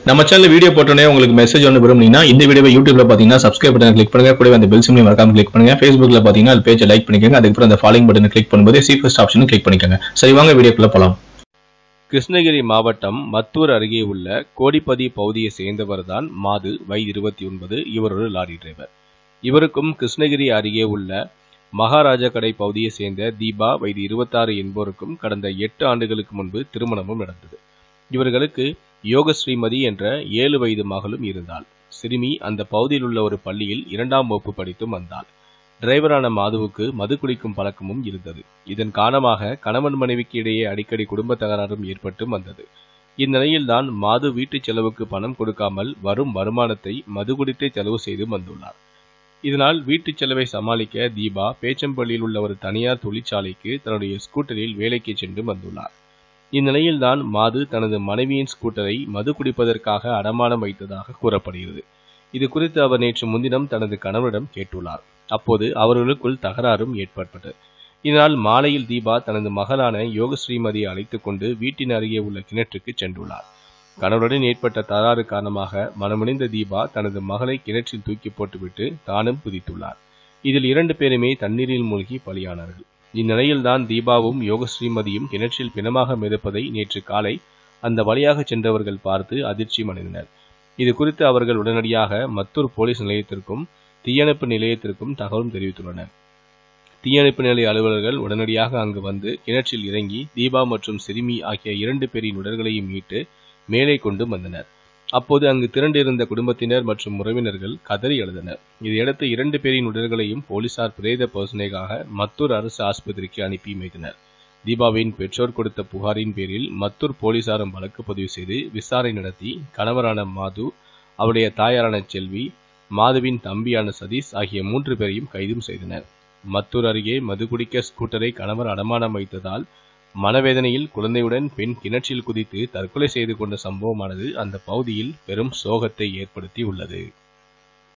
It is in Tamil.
நம்ம சேனல் வீடியோ போட்டோன்னே உங்களுக்கு மெசேஜ் ஒன்று விரும்புனீங்கன்னா இந்த வீடியோவை யூடியூப்ல பார்த்தீங்கன்னா சப்ஸ்கிரைப் பட்டன் கிளிக் பண்ணுங்க கூடவே அந்த பெல் சிம்லையும் மறக்காம கிளிக் பண்ணுங்க ஃபேஸ்புக்ல பார்த்தீங்கன்னா அது பேஜை லைக் பண்ணிக்கோங்க அதுக்கப்புறம் அந்த ஃபாலோயிங் பட்டனை கிளிக் பண்ணும்போது சி ஃபர்ஸ்ட் ஆப்ஷனும் கிளிக் பண்ணிக்கோங்க சரி வாங்க வீடியோக்குள்ள போலாம் கிருஷ்ணகிரி மாவட்டம் மத்தூர் அருகே உள்ள கோடிப்பதி பகுதியை சேர்ந்தவர்தான் மாது வயது இருபத்தி ஒன்பது இவர் ஒரு லாரி டிரைவர் இவருக்கும் கிருஷ்ணகிரி அருகே உள்ள மகாராஜா கடை பகுதியை சேர்ந்த தீபா வயது இருபத்தாறு என்பவருக்கும் கடந்த எட்டு ஆண்டுகளுக்கு முன்பு திருமணமும் நடந்தது இவர்களுக்கு யோக ஸ்ரீமதி என்ற ஏழு வயது மகளும் இருந்தாள் சிறுமி அந்த பகுதியில் உள்ள ஒரு பள்ளியில் இரண்டாம் வகுப்பு படித்தும் வந்தாள் டிரைவரான மாதுவுக்கு மது குடிக்கும் பழக்கமும் இருந்தது இதன் காரணமாக கணவன் மனைவிக்கு இடையே அடிக்கடி குடும்ப தகராறும் ஏற்பட்டும் வந்தது இந்நிலையில்தான் மாது வீட்டுச் செலவுக்கு பணம் கொடுக்காமல் வரும் வருமானத்தை மது குடித்தே செலவு செய்து வந்துள்ளார் இதனால் வீட்டுச் செலவை சமாளிக்க தீபா பேச்சம்பள்ளியில் உள்ள ஒரு தனியார் தொழிற்சாலைக்கு தன்னுடைய ஸ்கூட்டரில் வேலைக்கு சென்று வந்துள்ளார் இந்நிலையில்தான் மாது தனது மனைவியின் ஸ்கூட்டரை மது குடிப்பதற்காக அடமானம் வைத்ததாக கூறப்படுகிறது இது குறித்து அவர் நேற்று முன்தினம் தனது கணவரிடம் கேட்டுள்ளார் அப்போது அவர்களுக்குள் தகராறும் ஏற்பட்டது இதனால் மாலையில் தீபா தனது மகளான யோக ஸ்ரீமதியை அழைத்துக் கொண்டு வீட்டின் அருகே உள்ள கிணற்றுக்கு சென்றுள்ளார் கணவருடன் ஏற்பட்ட தகராறு காரணமாக மனமுடிந்த தீபா தனது மகளை கிணற்றில் தூக்கி போட்டுவிட்டு தானும் குதித்துள்ளார் இதில் இரண்டு பேருமே தண்ணீரில் மூழ்கி பலியானார்கள் இந்நிலையில்தான் தீபாவும் யோக ஸ்ரீமதியும் கிணற்றில் பிணமாக மிதப்பதை நேற்று காலை அந்த வழியாக சென்றவர்கள் பார்த்து அதிர்ச்சியும் அடைந்தனர் இது குறித்து அவர்கள் உடனடியாக மத்தூர் போலீஸ் நிலையத்திற்கும் தீயணைப்பு நிலையத்திற்கும் தகவலும் தெரிவித்துள்ளனர் தீயணைப்பு நிலைய அலுவலர்கள் உடனடியாக அங்கு வந்து கிணற்றில் இறங்கி தீபா மற்றும் சிறுமி ஆகிய இரண்டு பேரின் உடல்களையும் மீட்டு மேலே கொண்டு வந்தனர் அப்போது அங்கு திரண்டிருந்த குடும்பத்தினர் மற்றும் உறவினர்கள் கதறி எழுதனர் இதையடுத்து இரண்டு பேரின் உடல்களையும் போலீசார் பிரேத பரிசோதனைக்காக மத்தூர் அரசு ஆஸ்பத்திரிக்கு அனுப்பி வைத்தனர் தீபாவின் பெற்றோர் கொடுத்த புகாரின் பேரில் மத்தூர் போலீசாரும் வழக்கு பதிவு செய்து விசாரணை நடத்தி கணவரான மாது அவருடைய தாயாரான செல்வி மாதுவின் தம்பியான சதீஷ் ஆகிய மூன்று பேரையும் கைதும் செய்தனர் மத்தூர் அருகே மது குடிக்க ஸ்கூட்டரை கணவர் அடமானம் வைத்ததால் மனவேதனையில் குழந்தையுடன் பெண் கிணற்றில் குதித்து தற்கொலை செய்து கொண்ட சம்பவமானது அந்த பகுதியில் பெரும் சோகத்தை ஏற்படுத்தி உள்ளது